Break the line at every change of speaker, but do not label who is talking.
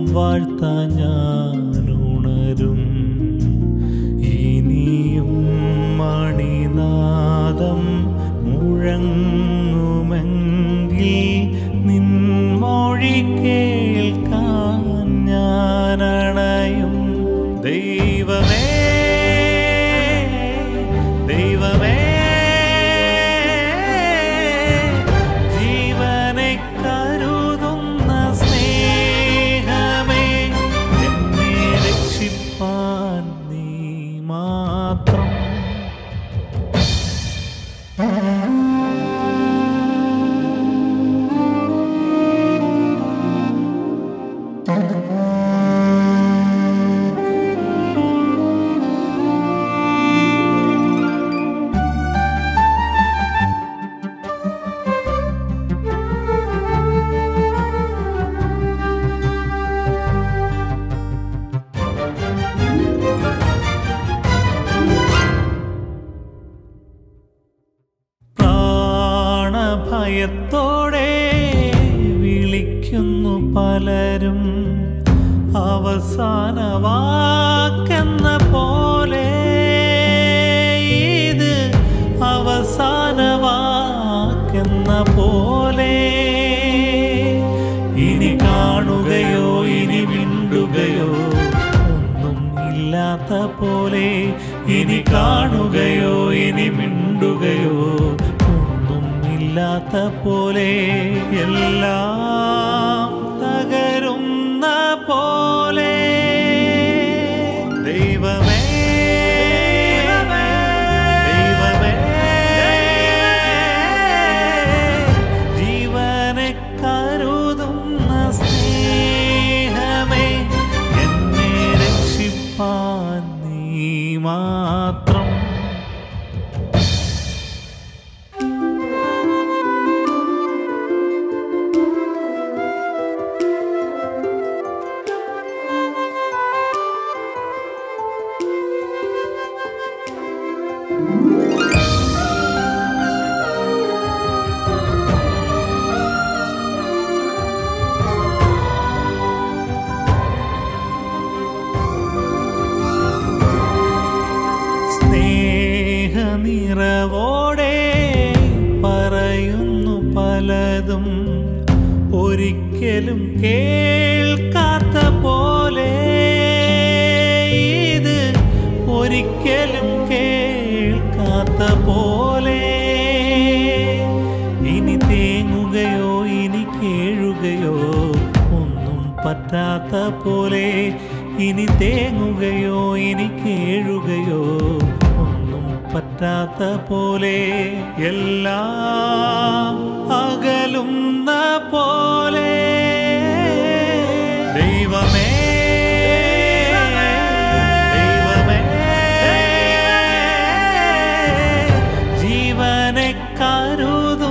വാഴ്ത്താൻ ഞാൻ ഉണരും ഇനിയും മണിനാദം മുഴങ്ങുമെങ്കിൽ നിൻമൊഴി കേൾക്കാൻ ഞാൻ അണയും ദൈവമേ ദൈവമേ ജീവനെ കരുതുന്ന സ്നേഹമേ എന്നെ രക്ഷിപ്പാൻ നീ മാത്രം പ്രാണഭയത്തോടെ വിളിക്കുന്നു പലരും അവസാന വാക്കെന്ന പോലെ ഇത് അവസാന വാക്കെന്ന പോലെ ഇനി കാണുകയോ ഇനി മിണ്ടുകയോ ഒന്നും ഇല്ലാത്ത പോലെ ഇനി കാണുകയോ ഇനി മിണ്ടുകയോ ഒന്നും ഇല്ലാത്ത പോലെ എല്ലാം തകരുന്ന പോലെ ദൈവമേ ദൈവമേ ജീവനെ കരുതുന്ന സ്നേഹമേ എന്നെ രക്ഷിപ്പാൻ നീ മാത്രം സ്നേഹനിറവോടെ പറയുന്നു പലതും ഒരിക്കലും കേൾക്കാത്ത പോലെ ഇത് ഒരിക്കലും കേൾക്കാത്ത പോലെ ഇനി തേങ്ങുകയോ ഇനി കേഴുകയോ ഒന്നും പറ്റാത്ത പോലെ ഇനി തേങ്ങുകയോ ഇനി കേഴുകയോ ഒന്നും പറ്റാത്ത പോലെ എല്ലാം അകലുന്ന പോലെ ദൈവമേ ദൈവമേ ജീവനെ കരുതു